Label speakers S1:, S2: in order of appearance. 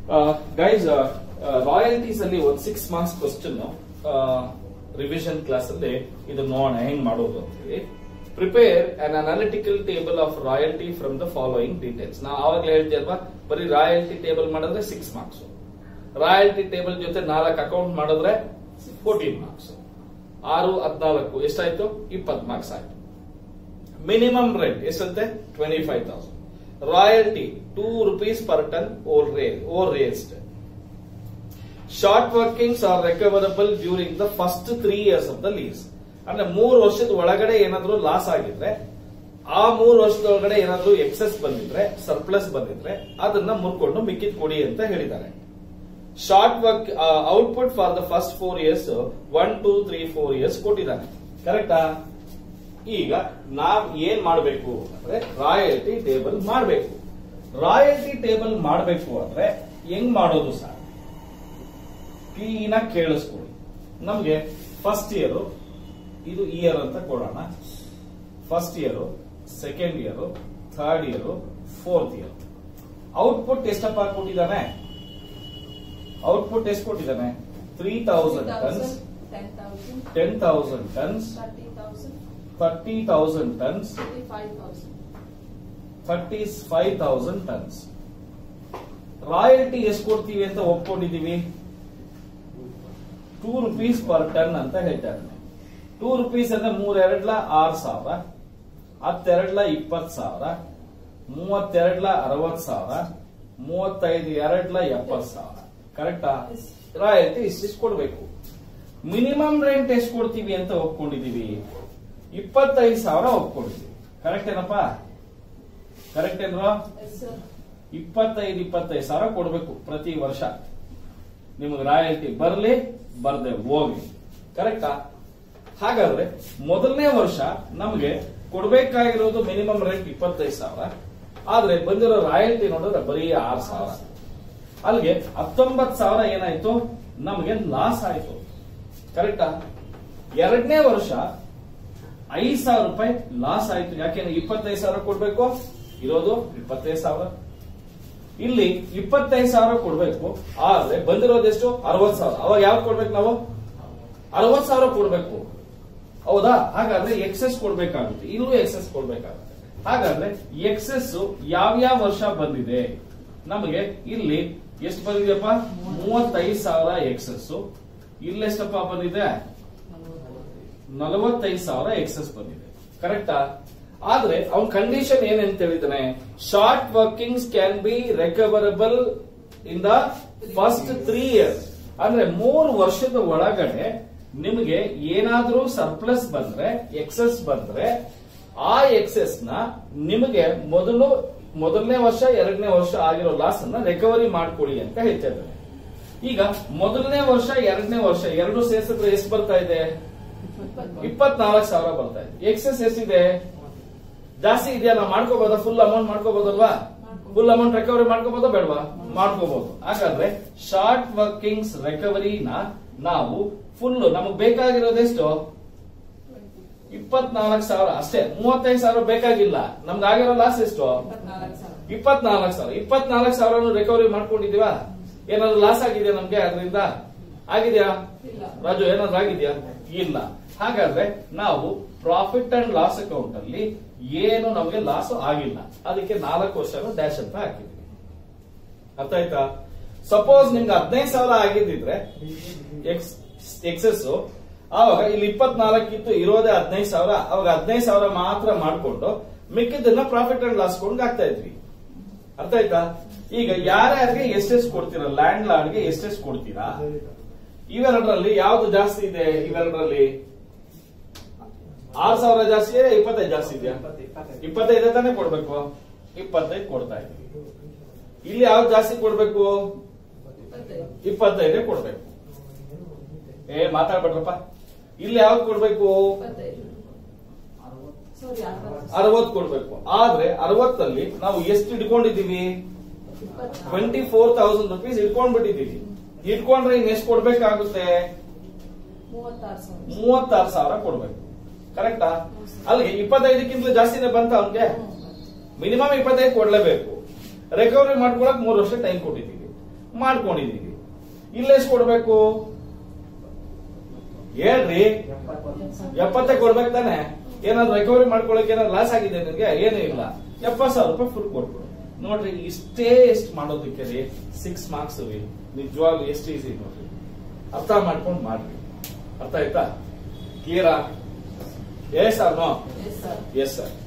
S1: Guys royalties ಅಲ್ಲಿ ಒಂದು six marks question revision class ಅಲ್ಲಿ ಇದು ನೋಡೋಣ ಹೆಂಗ್ ಮಾಡೋದು ಅಂತ ಹೇಳಿ prepare an analytical table of royalty from the following details ನಾವು ಆವಾಗಲೇ ಹೇಳ್ತೀವಿ ಅಲ್ವಾ ಬರೀ ರಾಯಲ್ಟಿ ಟೇಬಲ್ ಮಾಡಿದ್ರೆ ಸಿಕ್ಸ್ ಮಾರ್ಕ್ಸ್ ರಾಯಲ್ಟಿ ಟೇಬಲ್ ಜೊತೆ ನಾಲ್ಕು ಅಕೌಂಟ್ ಮಾಡಿದ್ರೆ ಫೋರ್ಟೀನ್ ಮಾರ್ಕ್ಸ್ ಆರು ಹದಿನಾಲ್ಕು ಎಷ್ಟಾಯ್ತು ಇಪ್ಪತ್ತು ಮಾರ್ಕ್ಸ್ ಆಯ್ತು ಮಿನಿಮಮ್ ರೆಂಟ್ ಎಷ್ಟಂತೆ twenty five thousand royalty two rupees per ton or raise or raised short workings are recoverable during the first three years of the lease ಅಂದ್ರೆ ಮೂರು ವರ್ಷದ ಒಳಗಡೆ ಏನಾದ್ರೂ ಲಾಸ್ ಆಗಿದ್ರೆ ಆ ಮೂರು ವರ್ಷದ ಒಳಗಡೆ ಏನಾದ್ರೂ ಎಕ್ಸೆಸ್ ಬಂದಿದ್ರೆ ಸರ್ಪ್ಲಸ್ ಬಂದಿದ್ರೆ ಅದನ್ನ ಮುರ್ಕೊಂಡು ಮಿಕ್ಕಿದ್ ಕೊಡಿ ಅಂತ ಹೇಳಿದ್ದಾರೆ short work output for the first four years one two three four years ಕೊಟ್ಟಿದ್ದಾನೆ ಕರೆಕ್ಟಾ ಈಗ ನಾವ್ ಏನ್ ಮಾಡಬೇಕು ಅಂದ್ರೆ ರಾಯಲ್ಟಿ ಟೇಬಲ್ ಮಾಡಬೇಕು ರಾಯಲ್ಟಿ ಟೇಬಲ್ ಮಾಡಬೇಕು ಅಂದ್ರೆ ಹೆಂಗ್ ಮಾಡೋದು ಸರ್ ಕ್ಲೀನ್ ಆಗಿ ಕೇಳಿಸ್ಕೊಳ್ಳಿ ನಮ್ಗೆ ಫಸ್ಟ್ ಇಯರ್ ಇದು ಇಯರ್ ಅಂತ ಕೊಡೋಣ first year second year third year fourth year output ಎಷ್ಟಪ್ಪ ಕೊಟ್ಟಿದ್ದಾನೆ ಔಟ್ಪುಟ್ ಎಷ್ಟು ಕೊಟ್ಟಿದ್ದಾನೆ three thousand tons
S2: ten thousand,
S1: ten thousand tons
S2: thirty thousand,
S1: thirty thousand tons
S2: thirty-five thousand.
S1: Thirty five thousand tons royalty ಎಷ್ಟು ಕೊಡ್ತೀವಿ ಅಂತ ಒಪ್ಕೊಂಡಿದೀವಿ ಟೂ ರುಪೀಸ್ ಪರ್ ಟನ್ ಅಂತ ಹೇಳ್ತಾ ಇದ್ದಾನೆ ಟೂ ರುಪೀಸ್ ಅಂದ್ರೆ ಮೂರೆರಡ್ಲ ಆರ್ ಸಾವಿರ ಹತ್ತೆರಡ್ಲ ಇಪ್ಪತ್ ಸಾವಿರ ಮೂವತ್ತೆರಡ್ಲ ಅರವತ್ ಸಾವಿರ ಮೂವತ್ತೈದು ಎರಡ್ಲ ಎಪ್ಪತ್ ಸಾವಿರ ಕರೆಕ್ಟಾ ರಾಯಲ್ಟಿ ಇಷ್ಟಿಷ್ಟು ಕೊಡ್ಬೇಕು ಮಿನಿಮಮ್ ರೆಂಟ್ ಎಷ್ಟು ಕೊಡ್ತೀವಿ ಅಂತ ಒಪ್ಕೊಂಡಿದೀವಿ ಇಪ್ಪತ್ತೈದು ಸಾವಿರ ಒಪ್ಕೊಂಡಿದೀವಿ ಕರೆಕ್ಟ್ ಏನಪ್ಪ ಕರೆಕ್ಟ್ ಏನ್ರ
S2: Yes, sir.
S1: ಇಪ್ಪತ್ತೈದು ಇಪ್ಪತ್ತೈದು ಸಾವಿರ ಕೊಡ್ಬೇಕು ಪ್ರತಿ ವರ್ಷ ನಿಮಗೆ ರಾಯಲ್ಟಿ ಬರ್ಲಿ ಬರ್ದೆ ಹೋಗ್ಲಿ ಕರೆಕ್ಟಾ ಹಾಗಾದ್ರೆ ಮೊದಲನೇ ವರ್ಷ ನಮಗೆ ಕೊಡ್ಬೇಕಾಗಿರೋದು ಮಿನಿಮಮ್ ರೇಟ್ ಇಪ್ಪತ್ತೈದು ಸಾವಿರ ಆದ್ರೆ ಬಂದಿರೋ ರಾಯಲ್ಟಿ ನೋಡಿದ್ರೆ ಬರೀ ಆರು ಸಾವಿರ ಅಲ್ಲಿಗೆ ಹತ್ತೊಂಬತ್ತು ಸಾವಿರ ಏನಾಯ್ತು ನಮಗೆ ಲಾಸ್ ಆಯ್ತು ಕರೆಕ್ಟಾ ಎರಡನೇ ವರ್ಷ ಐದ್ ಸಾವಿರ ರೂಪಾಯಿ ಲಾಸ್ ಆಯ್ತು ಯಾಕೆಂದ್ರೆ ಇಪ್ಪತ್ತೈದು ಸಾವಿರ ಕೊಡ್ಬೇಕು ಇರೋದು ಇಪ್ಪತ್ತೈದು ಸಾವಿರ ಇಲ್ಲಿ ಇಪ್ಪತ್ತೈದು ಸಾವಿರ ಕೊಡ್ಬೇಕು ಆದ್ರೆ ಬಂದಿರೋದೆಷ್ಟು ಅರವತ್ ಸಾವಿರ ಅವಾಗ ಯಾವ್ದು ಕೊಡ್ಬೇಕು ನಾವು ಅರವತ್ ಸಾವಿರ ಕೊಡ್ಬೇಕು ಹೌದಾ ಹಾಗಾದ್ರೆ ಎಕ್ಸೆಸ್ ಕೊಡ್ಬೇಕಾಗುತ್ತೆ ಇಲ್ಲೂ ಎಕ್ಸೆಸ್ ಕೊಡ್ಬೇಕಾಗುತ್ತೆ ಹಾಗಾದ್ರೆ ಎಕ್ಸೆಸ್ ಯಾವ್ಯಾವ ವರ್ಷ ಬಂದಿದೆ ನಮಗೆ ಇಲ್ಲಿ ಎಷ್ಟು ಬಂದಿದೆಯಪ್ಪ ಮೂವತ್ತೈದು ಸಾವಿರ ಎಕ್ಸೆಸ್ ಇಲ್ಲೆಷ್ಟಪ್ಪ ಬಂದಿದೆ ನಲವತ್ತೈದು ಸಾವಿರ ಎಕ್ಸೆಸ್ ಬಂದಿದೆ ಕರೆಕ್ಟಾ ಆದ್ರೆ ಅವನ್ ಕಂಡೀಷನ್ ಏನಂತ ಹೇಳಿದಾನೆ short workings can be recoverable in the first three years ಅಂದ್ರೆ ಮೂರು ವರ್ಷದ ಒಳಗಡೆ ನಿಮಗೆ ಏನಾದ್ರೂ ಸರ್ಪ್ಲಸ್ ಬಂದ್ರೆ ಎಕ್ಸೆಸ್ ಬಂದ್ರೆ ಆ ಎಕ್ಸೆಸ್ ನ ನಿಮಗೆ ಮೊದಲು ಮೊದಲನೇ ವರ್ಷ ಎರಡನೇ ವರ್ಷ ಆಗಿರೋ ಲಾಸ್ ಅನ್ನ ರಿಕವರಿ ಮಾಡ್ಕೊಳ್ಳಿ ಅಂತ ಹೇಳ್ತಾ ಇದ್ದಾರೆ ಈಗ ಮೊದಲನೇ ವರ್ಷ ಎರಡನೇ ವರ್ಷ ಎರಡು ಸೇರಿಸಿದ್ರೆ ಎಷ್ಟು ಬರ್ತಾ ಇದೆ ಇಪ್ಪತ್ನಾಲ್ಕು ಸಾವಿರ ಬರ್ತಾ ಇದೆ ಎಕ್ಸೆಸ್ ಎಷ್ಟಿದೆ ಜಾಸ್ತಿ ಇದೆಯಾ ನಾವು ಮಾಡ್ಕೋಬೋದಾ ಫುಲ್ ಅಮೌಂಟ್ ಮಾಡ್ಕೋಬೋದಲ್ವಾ ಫುಲ್ ಅಮೌಂಟ್ ರಿಕವರಿ ಮಾಡ್ಕೋಬೋದಾ ಬೇಡವಾ ಮಾಡ್ಕೋಬಹುದು ಹಾಗಾದ್ರೆ ಶಾರ್ಟ್ ವರ್ಕಿಂಗ್ಸ್ ರಿಕವರಿನ ನಾವು ಫುಲ್ ನಮಗ್ ಬೇಕಾಗಿರೋದೆಷ್ಟು ಇಪ್ಪತ್ನಾಲ್ಕು ಸಾವಿರ ಅಷ್ಟೇ ಮೂವತ್ತೈದು ಸಾವಿರ ಬೇಕಾಗಿಲ್ಲ ನಮ್ಗೆ ಆಗಿರೋ ಲಾಸ್ ಎಷ್ಟು
S2: ಇಪ್ಪತ್ನಾಲ್ಕು ಸಾವಿರ.
S1: ಇಪ್ಪತ್ನಾಲ್ಕು ಸಾವಿರ ಇಪ್ಪತ್ನಾಲ್ಕು ಸಾವಿರ ರಿಕವರಿ ಮಾಡ್ಕೊಂಡಿದೀವಾ ಏನಾದ್ರು ಲಾಸ್ ಆಗಿದೆಯಾ ನಮ್ಗೆ ಅದರಿಂದ ಆಗಿದೆಯಾ
S2: ಇಲ್ಲ.
S1: ರಾಜು ಏನಾದ್ರು ಆಗಿದೆಯಾ ಇಲ್ಲ ಹಾಗಾದ್ರೆ ನಾವು ಪ್ರಾಫಿಟ್ ಅಂಡ್ ಲಾಸ್ ಅಕೌಂಟ್ ಅಲ್ಲಿ ಏನು ನಮಗೆ ಲಾಸ್ ಆಗಿಲ್ಲ ಅದಕ್ಕೆ ನಾಲ್ಕು ವರ್ಷ ಡ್ಯಾಶ್ ಅಂತ ಹಾಕಿದ್ವಿ ಅರ್ಥ ಆಯ್ತಾ ಸಪೋಸ್ ನಿಮ್ಗೆ ಹದಿನೈದು ಸಾವಿರ ಆಗಿದ್ದಿದ್ರೆ ಎಕ್ಸೆಸ್ ಆವಾಗ ಇಲ್ಲಿ ಇಪ್ಪತ್ನಾಲ್ಕಿತ್ತು ಇರೋದೇ ಹದಿನೈದು ಸಾವಿರ ಅವಾಗ ಹದಿನೈದು ಸಾವಿರ ಮಾತ್ರ ಮಾಡ್ಕೊಂಡು ಮಿಕ್ಕಿದ್ದನ್ನ ಪ್ರಾಫಿಟ್ ಅಂಡ್ ಲಾಸ್ ಕೊಂಡು ಹಾಕ್ತಾ ಇದ್ವಿ ಅರ್ಥ ಆಯ್ತಾ ಈಗ ಯಾರ್ಯಾರಿಗೆ ಎಷ್ಟೆಷ್ಟು ಕೊಡ್ತೀರಾ ಲ್ಯಾಂಡ್ ಲಾರ್ಡ್ಗೆ ಎಷ್ಟೆಷ್ಟು ಕೊಡ್ತೀರಾ ಇವೆರಡರಲ್ಲಿ ಯಾವ್ದು ಜಾಸ್ತಿ ಇದೆ ಇವೆರಡರಲ್ಲಿ ಆರ್ ಸಾವಿರ ಜಾಸ್ತಿ ಇದೆ ಇಪ್ಪತ್ತೈದು ಜಾಸ್ತಿ ಇದೆಯಾ ಇಪ್ಪತ್ತೈದು ತಾನೇ ಕೊಡ್ಬೇಕು ಇಪ್ಪತ್ತೈದು ಕೊಡ್ತಾ ಇದ್ವಿ ಇಲ್ಲಿ ಯಾವ್ದು ಜಾಸ್ತಿ ಕೊಡ್ಬೇಕು
S2: ಇಪ್ಪತ್ತೈದು.
S1: ಇಪ್ಪತ್ತೈದೇ ಕೊಡ್ಬೇಕು ಏ ಮಾತಾಡ್ಬೇಡ್ರಪ್ಪ ಇಲ್ಲಿ ಯಾವ್ದು ಕೊಡ್ಬೇಕು
S2: ಇಪ್ಪತ್ತೈದು. Sorry, ಅರವತ್ತು.
S1: ಅರವತ್ ಕೊಡ್ಬೇಕು ಆದ್ರೆ ಅರವತ್ತಲ್ಲಿ ನಾವು ಎಷ್ಟು ಇಟ್ಕೊಂಡಿದೀವಿ
S2: ಇಪ್ಪತ್ನಾಲ್ಕು.
S1: ಟ್ವೆಂಟಿ ಫೋರ್ ತೌಸಂಡ್ ರುಪೀಸ್ ಇಟ್ಕೊಂಡ್ಬಿಟ್ಟಿದೀವಿ ಇಟ್ಕೊಂಡ್ರೆ ಇನ್ ಎಷ್ಟು ಕೊಡ್ಬೇಕಾಗುತ್ತೆ
S2: ಮೂವತ್ತಾರು ಸಾವಿರ.
S1: ಮೂವತ್ತಾರು ಸಾವಿರ ಕೊಡ್ಬೇಕು ಕರೆಕ್ಟಾ ಅಲ್ಲಿಗೆ ಇಪ್ಪತ್ತೈದಕ್ಕಿಂತ ಜಾಸ್ತಿನೇ ಬಂತ ಅವ್ನಿಗೆ
S2: ಹ್ಮ್.
S1: ಮಿನಿಮಮ್ ಇಪ್ಪತ್ತೈದು ಕೊಡ್ಲೇಬೇಕು ರಿಕವರಿ ಮಾಡ್ಕೊಳಕ್ ಮೂರು ವರ್ಷ ಟೈಮ್ ಕೊಟ್ಟಿದ್ದೀವಿ ಮಾಡ್ಕೊಂಡಿದೀವಿ ಇಲ್ಲೆಷ್ಟು ಕೊಡ್ಬೇಕು ಹೇಳ್ರಿ ಎಪ್ಪತ್ತೇ ಕೊಡ್ಬೇಕು ತಾನೆ ಏನಾದ್ರು ರಿಕವರಿ ಮಾಡ್ಕೊಳಕ್ ಏನಾದ್ರು ಲಾಸ್ ಆಗಿದೆ ನಿನ್ಗೆ ಏನೂ ಇಲ್ಲ ಎಪ್ಪತ್ ಸಾವಿರ ರೂಪಾಯಿ ಫುಲ್ ಕೊಟ್ಬಿಡು ನೋಡ್ರಿ ಇಷ್ಟೇ ಎಷ್ಟು ಮಾಡೋದಕ್ಕೆ ರೀ ಸಿಕ್ಸ್ ಮಾರ್ಕ್ಸ್ ನಿಜವಾಗ್ಲು ಎಷ್ಟು ಈಸಿ ನೋಡ್ರಿ ಅರ್ಥ ಮಾಡ್ಕೊಂಡು ಮಾಡ್ರಿ ಅರ್ಥ ಆಯ್ತಾ ಕ್ಲಿಯರಾ yes sir no
S2: yes sir
S1: yes sir